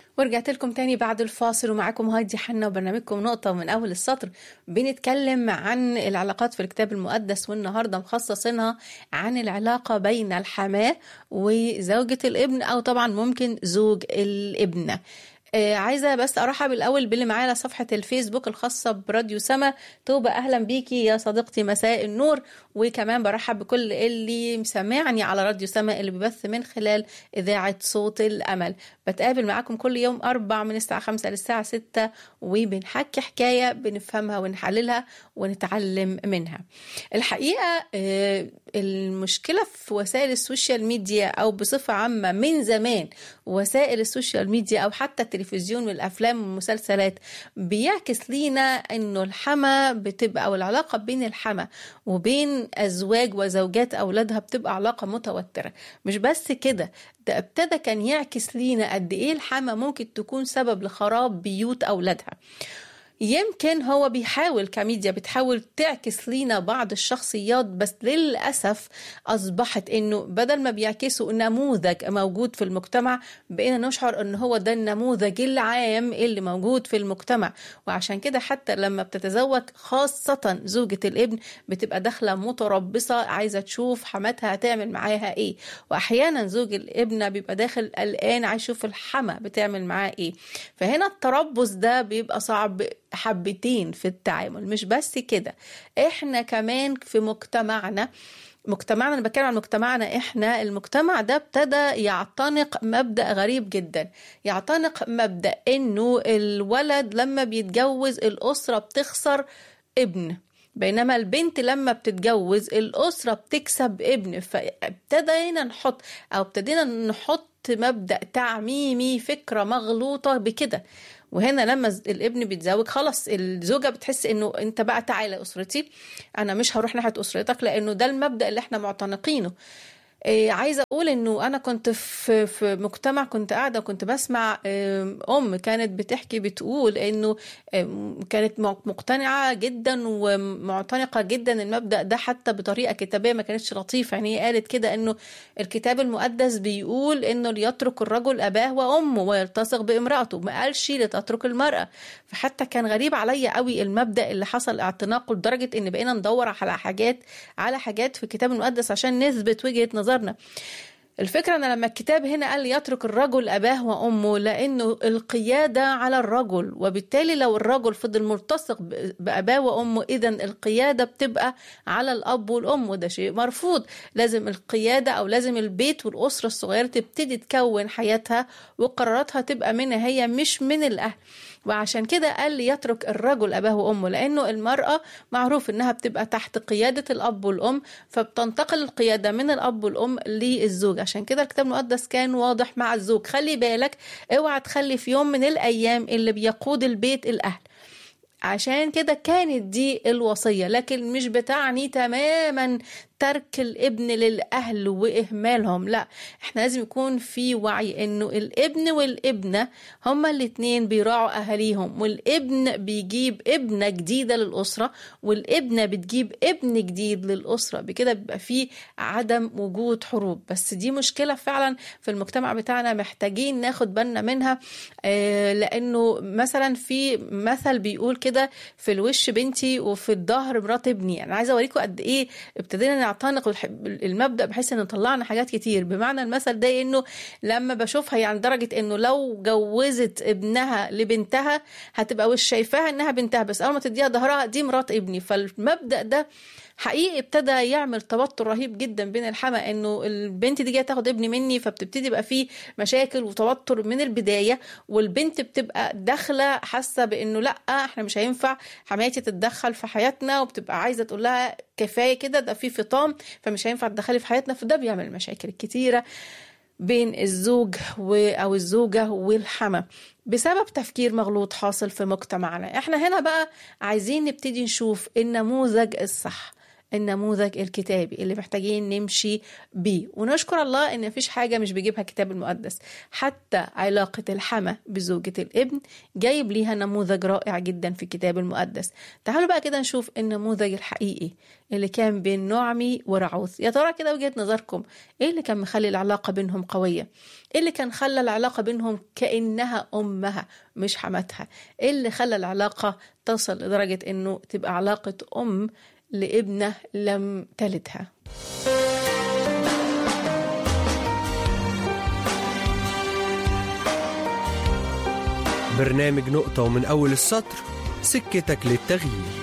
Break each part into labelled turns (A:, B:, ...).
A: ورجعت لكم تاني بعد الفاصل ومعاكم هايدي حنا وبرنامجكم نقطة من أول السطر بنتكلم عن العلاقات في الكتاب المقدس والنهاردة مخصصينها عن العلاقة بين الحماة وزوجة الابن أو طبعا ممكن زوج الابنة آه عايزة بس أرحب الأول باللي معايا على صفحة الفيسبوك الخاصة براديو سما توبة أهلا بيكي يا صديقتي مساء النور وكمان برحب بكل اللي مسمعني على راديو سما اللي بيبث من خلال إذاعة صوت الأمل بتقابل معاكم كل يوم أربع من الساعة خمسة للساعة ستة وبنحكي حكاية بنفهمها ونحللها ونتعلم منها الحقيقة آه المشكلة في وسائل السوشيال ميديا أو بصفة عامة من زمان وسائل السوشيال ميديا أو حتى التلفزيون والأفلام والمسلسلات بيعكس لينا إنه الحما بتبقى أو العلاقة بين الحما وبين أزواج وزوجات أولادها بتبقى علاقة متوترة مش بس كده ده ابتدى كان يعكس لينا قد إيه الحما ممكن تكون سبب لخراب بيوت أولادها يمكن هو بيحاول كميديا بتحاول تعكس لينا بعض الشخصيات بس للأسف أصبحت إنه بدل ما بيعكسوا نموذج موجود في المجتمع بقينا نشعر إن هو ده النموذج العام اللي موجود في المجتمع وعشان كده حتى لما بتتزوج خاصة زوجة الابن بتبقى داخلة متربصة عايزة تشوف حماتها هتعمل معاها إيه وأحيانا زوج الابنة بيبقى داخل قلقان عايز يشوف الحما بتعمل معاه إيه فهنا التربص ده بيبقى صعب حبتين في التعامل مش بس كده احنا كمان في مجتمعنا مجتمعنا انا بتكلم عن مجتمعنا احنا المجتمع ده ابتدى يعتنق مبدا غريب جدا يعتنق مبدا انه الولد لما بيتجوز الاسره بتخسر ابن بينما البنت لما بتتجوز الأسرة بتكسب ابن فابتدينا نحط أو ابتدينا نحط مبدأ تعميمي فكرة مغلوطة بكده وهنا لما الابن بيتزوج خلاص الزوجه بتحس انه انت بقى تعالى اسرتي انا مش هروح ناحيه اسرتك لانه ده المبدا اللي احنا معتنقينه إيه عايزه اقول انه انا كنت في في مجتمع كنت قاعده وكنت بسمع ام كانت بتحكي بتقول انه كانت مقتنعه جدا ومعتنقه جدا المبدا ده حتى بطريقه كتابيه ما كانتش لطيفه يعني هي قالت كده انه الكتاب المقدس بيقول انه ليترك الرجل اباه وامه ويلتصق بامراته ما قالش لتترك المراه فحتى كان غريب عليا قوي المبدا اللي حصل اعتناقه لدرجه ان بقينا ندور على حاجات على حاجات في الكتاب المقدس عشان نثبت وجهه نظر نظرنا الفكرة أن لما الكتاب هنا قال يترك الرجل أباه وأمه لأنه القيادة على الرجل وبالتالي لو الرجل فضل ملتصق بأباه وأمه إذا القيادة بتبقى على الأب والأم وده شيء مرفوض لازم القيادة أو لازم البيت والأسرة الصغيرة تبتدي تكون حياتها وقراراتها تبقى منها هي مش من الأهل وعشان كده قال يترك الرجل أباه وأمه لأنه المرأة معروف إنها بتبقى تحت قيادة الأب والأم فبتنتقل القيادة من الأب والأم للزوج عشان كده الكتاب المقدس كان واضح مع الزوج خلي بالك اوعى تخلي في يوم من الأيام اللي بيقود البيت الأهل عشان كده كانت دي الوصية لكن مش بتعني تماما ترك الابن للأهل وإهمالهم لا احنا لازم يكون في وعي انه الابن والابنة هما الاتنين بيراعوا أهاليهم والابن بيجيب ابنة جديدة للأسرة والابنة بتجيب ابن جديد للأسرة بكده بيبقى في عدم وجود حروب بس دي مشكلة فعلا في المجتمع بتاعنا محتاجين ناخد بالنا منها آه لأنه مثلا في مثل بيقول كده في الوش بنتي وفي الظهر مرات ابني أنا عايزة أوريكم قد إيه ابتدينا نعتنق المبدا بحيث ان طلعنا حاجات كتير بمعنى المثل ده انه لما بشوفها يعني درجه انه لو جوزت ابنها لبنتها هتبقى وش شايفاها انها بنتها بس اول ما تديها ظهرها دي مرات ابني فالمبدا ده حقيقي ابتدى يعمل توتر رهيب جدا بين الحما انه البنت دي جايه تاخد ابني مني فبتبتدي يبقى فيه مشاكل وتوتر من البدايه والبنت بتبقى داخله حاسه بانه لا احنا مش هينفع حماتي تتدخل في حياتنا وبتبقى عايزه تقول لها كفايه كده ده في فطام فمش هينفع تدخلي في حياتنا فده بيعمل مشاكل كتيره بين الزوج او الزوجه والحما بسبب تفكير مغلوط حاصل في مجتمعنا احنا هنا بقى عايزين نبتدي نشوف النموذج الصح النموذج الكتابي اللي محتاجين نمشي بيه ونشكر الله ان مفيش حاجه مش بيجيبها الكتاب المقدس حتى علاقه الحما بزوجه الابن جايب ليها نموذج رائع جدا في الكتاب المقدس تعالوا بقى كده نشوف النموذج الحقيقي اللي كان بين نعمي ورعوث يا ترى كده وجهه نظركم ايه اللي كان مخلي العلاقه بينهم قويه ايه اللي كان خلى العلاقه بينهم كانها امها مش حماتها ايه اللي خلى العلاقه تصل لدرجه انه تبقى علاقه ام لابنه لم تلدها
B: برنامج نقطة ومن أول السطر سكتك للتغيير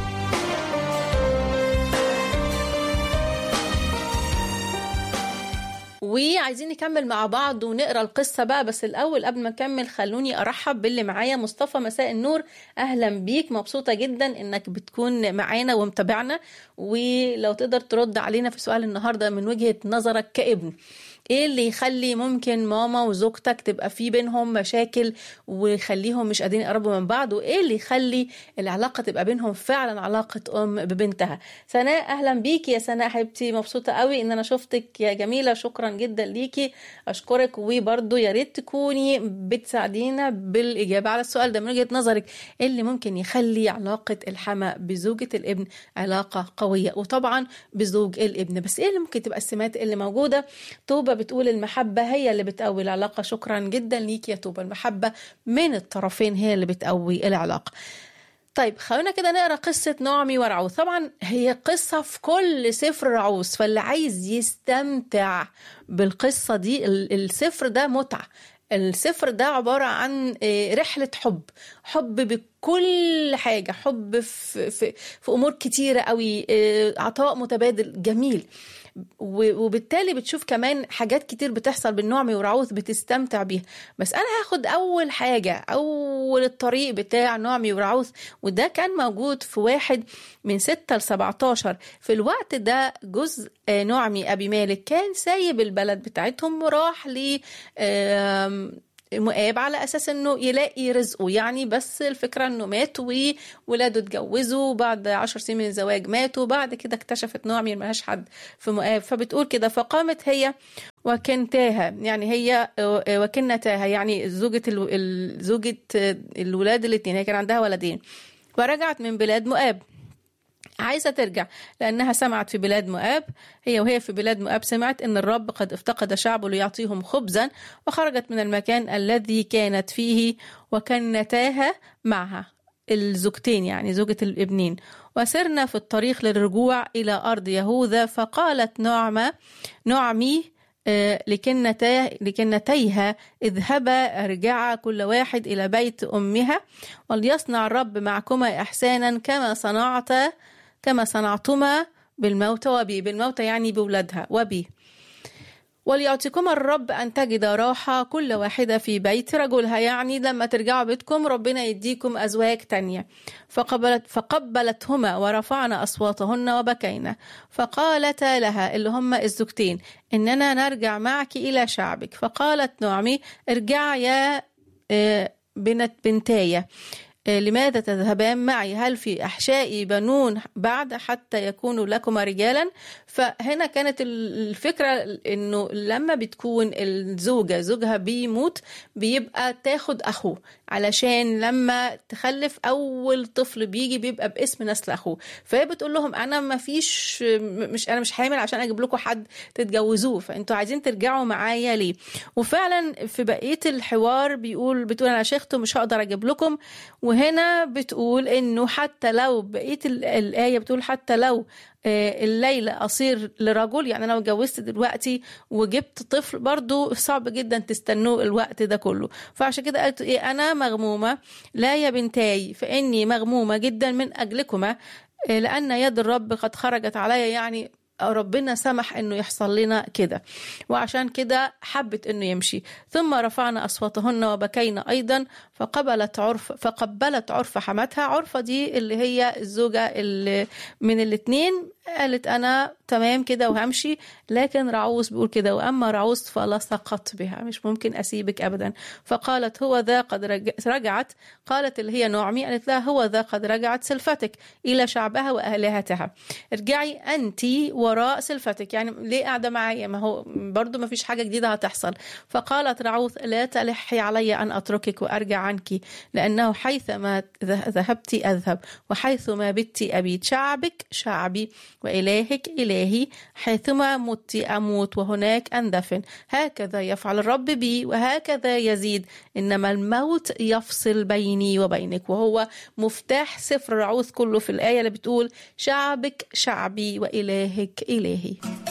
A: وعايزين نكمل مع بعض ونقرا القصه بقى بس الاول قبل ما نكمل خلوني ارحب باللي معايا مصطفى مساء النور اهلا بيك مبسوطه جدا انك بتكون معانا ومتابعنا ولو تقدر ترد علينا في سؤال النهارده من وجهه نظرك كابن ايه اللي يخلي ممكن ماما وزوجتك تبقى في بينهم مشاكل ويخليهم مش قادرين يقربوا من بعض وايه اللي يخلي العلاقه تبقى بينهم فعلا علاقه ام ببنتها سناء اهلا بيكي يا سناء حبيبتي مبسوطه قوي ان انا شفتك يا جميله شكرا جدا ليكي اشكرك وبرده يا ريت تكوني بتساعدينا بالاجابه على السؤال ده من وجهه نظرك ايه اللي ممكن يخلي علاقه الحما بزوجه الابن علاقه قويه وطبعا بزوج الابن بس ايه اللي ممكن تبقى السمات اللي موجوده توبه بتقول المحبة هي اللي بتقوي العلاقة شكرا جدا ليك يا توبة المحبة من الطرفين هي اللي بتقوي العلاقة طيب خلونا كده نقرا قصة نعمي ورعوث طبعا هي قصة في كل سفر رعوث فاللي عايز يستمتع بالقصة دي السفر ده متعة السفر ده عبارة عن رحلة حب حب بكل حاجة حب في, في, في أمور كتيرة قوي عطاء متبادل جميل وبالتالي بتشوف كمان حاجات كتير بتحصل بين نعمي ورعوث بتستمتع بيها بس انا هاخد اول حاجه اول الطريق بتاع نعمي ورعوث وده كان موجود في واحد من 6 ل 17 في الوقت ده جزء نعمي ابي مالك كان سايب البلد بتاعتهم وراح ل مؤاب على اساس انه يلاقي رزقه يعني بس الفكره انه مات وولاده اتجوزوا بعد عشر سنين من الزواج ماتوا بعد كده اكتشفت نعمي ملهاش حد في مؤاب فبتقول كده فقامت هي وكنتاها يعني هي وكنتاها يعني زوجة زوجة الولاد الاثنين هي كان عندها ولدين ورجعت من بلاد مؤاب عايزة ترجع لأنها سمعت في بلاد مؤاب هي وهي في بلاد مؤاب سمعت أن الرب قد افتقد شعبه ليعطيهم خبزا وخرجت من المكان الذي كانت فيه وكنتاها معها الزوجتين يعني زوجة الابنين وسرنا في الطريق للرجوع إلى أرض يهوذا فقالت نعمة نعمي لكنتا لكنتيها اذهبا ارجعا كل واحد إلى بيت أمها وليصنع الرب معكما إحسانا كما صنعت كما صنعتما بالموت وبي بالموت يعني بولادها وبي وليعطيكما الرب أن تجد راحة كل واحدة في بيت رجلها يعني لما ترجعوا بيتكم ربنا يديكم أزواج تانية فقبلت فقبلتهما ورفعنا أصواتهن وبكينا فقالتا لها اللي هم الزوجتين إننا نرجع معك إلى شعبك فقالت نعمي ارجع يا بنت بنتايا لماذا تذهبان معي هل في أحشائي بنون بعد حتى يكونوا لكما رجالا فهنا كانت الفكرة أنه لما بتكون الزوجة زوجها بيموت بيبقى تاخد أخوه علشان لما تخلف أول طفل بيجي بيبقى باسم نسل أخوه فهي بتقول لهم أنا ما فيش مش أنا مش حامل عشان أجيب لكم حد تتجوزوه فأنتوا عايزين ترجعوا معايا ليه وفعلا في بقية الحوار بيقول بتقول أنا شيخت مش هقدر أجيب لكم وهنا بتقول انه حتى لو بقيه الايه بتقول حتى لو الليله اصير لرجل يعني انا لو اتجوزت دلوقتي وجبت طفل برضو صعب جدا تستنوه الوقت ده كله فعشان كده قالت ايه انا مغمومه لا يا بنتاي فاني مغمومه جدا من اجلكما لان يد الرب قد خرجت علي يعني ربنا سمح انه يحصل لنا كده وعشان كده حبت انه يمشي ثم رفعنا اصواتهن وبكينا ايضا فقبلت عرف فقبلت عرف حماتها عرفة دي اللي هي الزوجة اللي من الاثنين قالت انا تمام كده وهمشي لكن رعوس بيقول كده واما رعوس فلصقت بها مش ممكن اسيبك ابدا فقالت هو ذا قد رج- رجعت قالت اللي هي نعمي قالت لها هو ذا قد رجعت سلفتك الى شعبها والهتها ارجعي انت وراء سلفتك يعني ليه قاعده معايا ما هو برضو ما فيش حاجه جديده هتحصل فقالت رعوث لا تلحي علي ان اتركك وارجع عنك لانه حيثما ذه- ذهبت اذهب وحيث ما بت ابيت شعبك شعبي والهك الهي حيثما مت اموت وهناك اندفن هكذا يفعل الرب بي وهكذا يزيد انما الموت يفصل بيني وبينك وهو مفتاح سفر رعوث كله في الايه اللي بتقول شعبك شعبي والهك الهي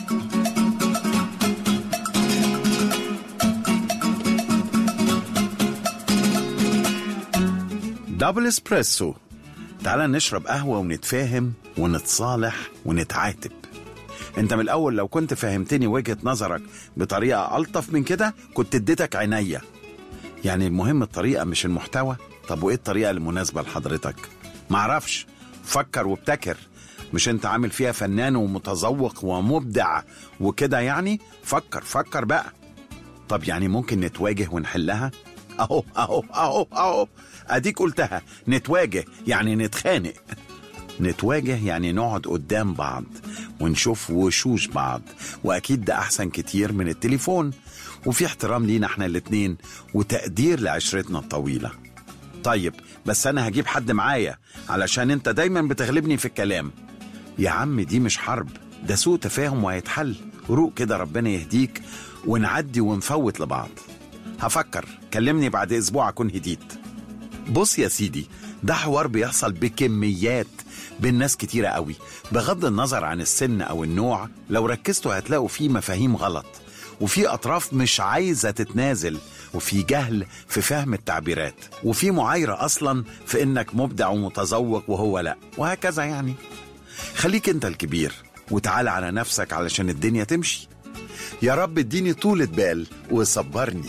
C: دبل اسبريسو تعالى نشرب قهوة ونتفاهم ونتصالح ونتعاتب انت من الاول لو كنت فهمتني وجهة نظرك بطريقة الطف من كده كنت اديتك عينيا يعني المهم الطريقة مش المحتوى طب وايه الطريقة المناسبة لحضرتك معرفش فكر وابتكر مش انت عامل فيها فنان ومتذوق ومبدع وكده يعني فكر فكر بقى طب يعني ممكن نتواجه ونحلها اهو اهو اهو اهو اديك قلتها نتواجه يعني نتخانق نتواجه يعني نقعد قدام بعض ونشوف وشوش بعض واكيد ده احسن كتير من التليفون وفي احترام لينا احنا الاتنين وتقدير لعشرتنا الطويله طيب بس انا هجيب حد معايا علشان انت دايما بتغلبني في الكلام يا عم دي مش حرب ده سوء تفاهم وهيتحل روق كده ربنا يهديك ونعدي ونفوت لبعض هفكر كلمني بعد اسبوع اكون هديت بص يا سيدي ده حوار بيحصل بكميات بين ناس كتيرة قوي بغض النظر عن السن أو النوع لو ركزتوا هتلاقوا فيه مفاهيم غلط وفي أطراف مش عايزة تتنازل وفي جهل في فهم التعبيرات وفي معايرة أصلا في إنك مبدع ومتذوق وهو لأ وهكذا يعني خليك أنت الكبير وتعال على نفسك علشان الدنيا تمشي يا رب اديني طولة بال وصبرني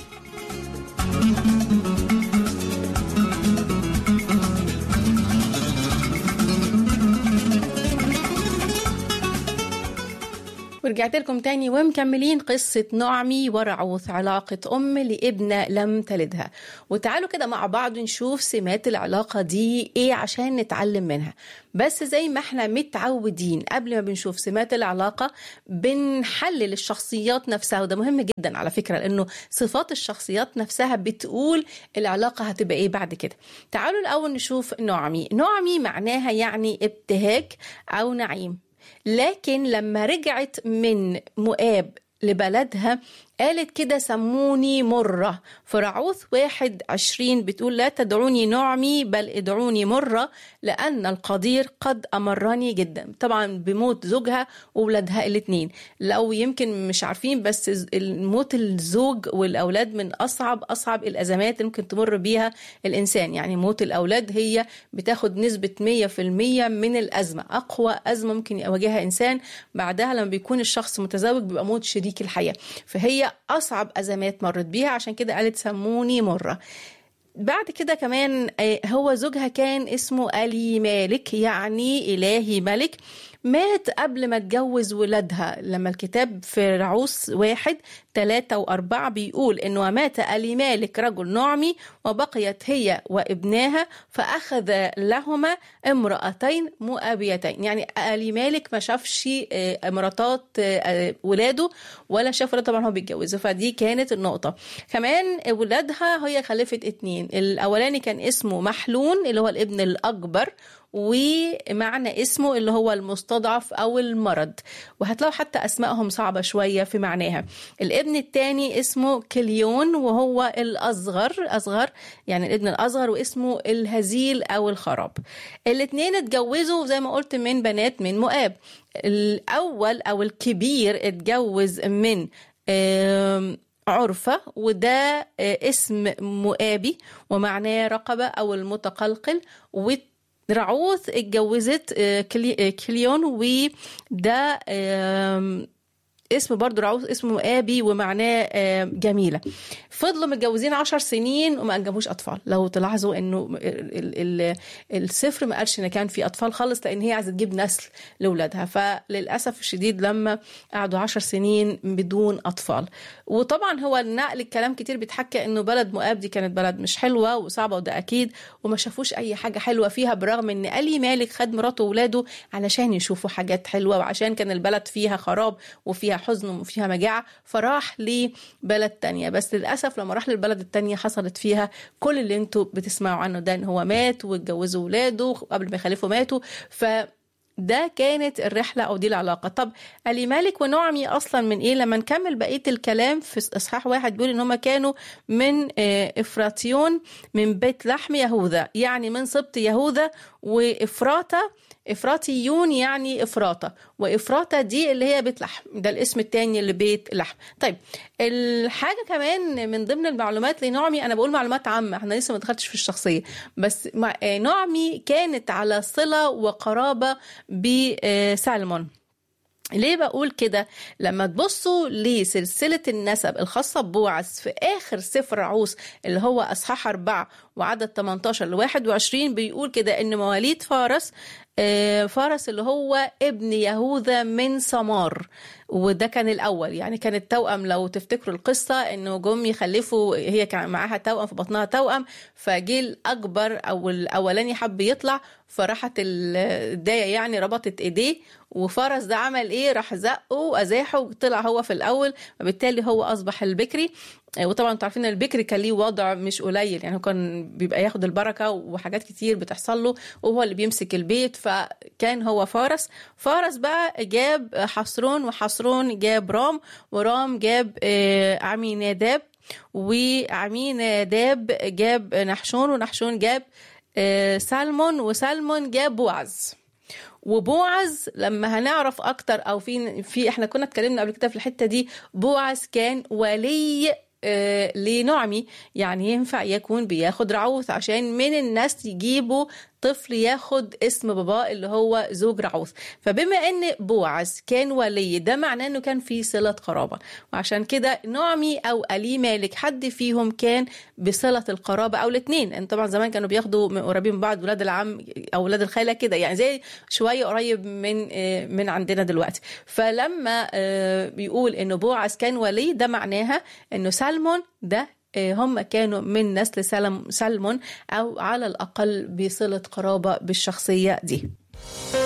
A: ورجعت لكم تاني ومكملين قصة نعمي ورعوث علاقة أم لابنة لم تلدها وتعالوا كده مع بعض نشوف سمات العلاقة دي إيه عشان نتعلم منها بس زي ما احنا متعودين قبل ما بنشوف سمات العلاقة بنحلل الشخصيات نفسها وده مهم جدا على فكرة لأنه صفات الشخصيات نفسها بتقول العلاقة هتبقى إيه بعد كده تعالوا الأول نشوف نعمي نعمي معناها يعني ابتهاج أو نعيم لكن لما رجعت من مؤاب لبلدها قالت كده سموني مرة فرعوث واحد عشرين بتقول لا تدعوني نعمي بل ادعوني مرة لأن القدير قد أمرني جدا طبعا بموت زوجها وولادها الاتنين لو يمكن مش عارفين بس الموت الزوج والأولاد من أصعب أصعب الأزمات اللي ممكن تمر بيها الإنسان يعني موت الأولاد هي بتاخد نسبة 100% من الأزمة أقوى أزمة ممكن يواجهها إنسان بعدها لما بيكون الشخص متزوج بيبقى موت شريك الحياة فهي أصعب أزمات مرت بيها عشان كده قالت سموني مرة بعد كده كمان هو زوجها كان اسمه ألي مالك يعني إلهي ملك مات قبل ما تجوز ولادها لما الكتاب في رعوس واحد ثلاثة وأربعة بيقول إنه مات ألي مالك رجل نعمي وبقيت هي وابناها فأخذ لهما امرأتين مؤابيتين يعني ألي مالك ما شافش مراتات ولاده ولا شاف ولاده طبعا هو بيتجوزوا فدي كانت النقطة كمان ولادها هي خلفت اتنين الأولاني كان اسمه محلون اللي هو الابن الأكبر ومعنى اسمه اللي هو المستضعف او المرض وهتلاقوا حتى اسمائهم صعبه شويه في معناها الابن الثاني اسمه كليون وهو الاصغر اصغر يعني الابن الاصغر واسمه الهزيل او الخراب الاثنين اتجوزوا زي ما قلت من بنات من مؤاب الاول او الكبير اتجوز من عرفة وده اسم مؤابي ومعناه رقبة أو المتقلقل رعوث اتجوزت كليون وده اسم برضو رعوث اسمه مؤابي ومعناه آه، جميلة فضلوا متجوزين عشر سنين وما أنجبوش أطفال لو تلاحظوا إنه ال ال السفر ما قالش إن كان في أطفال خالص لأن هي عايزة تجيب نسل لأولادها فللأسف الشديد لما قعدوا عشر سنين بدون أطفال وطبعا هو نقل الكلام كتير بيتحكى إنه بلد مؤاب دي كانت بلد مش حلوة وصعبة وده أكيد وما شافوش أي حاجة حلوة فيها برغم إن ألي مالك خد مراته وولاده علشان يشوفوا حاجات حلوة وعشان كان البلد فيها خراب وفيها حزن وفيها مجاعة فراح لبلد تانية بس للأسف لما راح للبلد التانية حصلت فيها كل اللي انتوا بتسمعوا عنه ده ان هو مات واتجوزوا ولاده قبل ما يخلفوا ماتوا ف ده كانت الرحلة أو دي العلاقة طب ألي مالك ونعمي أصلا من إيه لما نكمل بقية الكلام في إصحاح واحد بيقول إن هما كانوا من آه، إفراطيون من بيت لحم يهوذا يعني من سبط يهوذا وإفراطة إفراطيون يعني إفراطة وإفراطة دي اللي هي بيت لحم ده الاسم التاني لبيت لحم طيب الحاجة كمان من ضمن المعلومات لنعمي أنا بقول معلومات عامة احنا لسه ما دخلتش في الشخصية بس مع- آه، نعمي كانت على صلة وقرابة بسالمون ليه بقول كده لما تبصوا لسلسلة النسب الخاصة ببوعز في آخر سفر عوس اللي هو أصحاح أربعة وعدد 18 ل 21 بيقول كده إن مواليد فارس آه، فارس اللي هو ابن يهوذا من سمار وده كان الأول يعني كان التوأم لو تفتكروا القصة إنه جم يخلفوا هي كان معاها توأم في بطنها توأم فجه الأكبر أو الأولاني حب يطلع فراحت الداية يعني ربطت إيديه وفرس ده عمل إيه راح زقه وأزاحه وطلع هو في الأول وبالتالي هو أصبح البكري وطبعا انتوا عارفين ان البكري كان ليه وضع مش قليل يعني هو كان بيبقى ياخد البركه وحاجات كتير بتحصل له وهو اللي بيمسك البيت فكان هو فارس فارس بقى جاب حصرون وحصرون جاب رام ورام جاب آه، عمي ناداب وعمي ناداب جاب نحشون ونحشون جاب آه، سلمون وسلمون جاب بوعز وبوعز لما هنعرف اكتر او في في احنا كنا اتكلمنا قبل كده في الحته دي بوعز كان ولي آه، لنعمي يعني ينفع يكون بياخد رعوث عشان من الناس يجيبوا طفل ياخد اسم باباه اللي هو زوج رعوث فبما ان بوعز كان ولي ده معناه انه كان في صله قرابه وعشان كده نعمي او الي مالك حد فيهم كان بصله القرابه او الاثنين ان طبعا زمان كانوا بياخدوا من قريبين من بعض ولاد العم او ولاد الخاله كده يعني زي شويه قريب من آه، من عندنا دلوقتي فلما آه، بيقول انه بوعز كان ولي ده معناها انه سلمون ده آه، هم كانوا من نسل سلم سلمون او على الاقل بصله قرابه بالشخصيه دي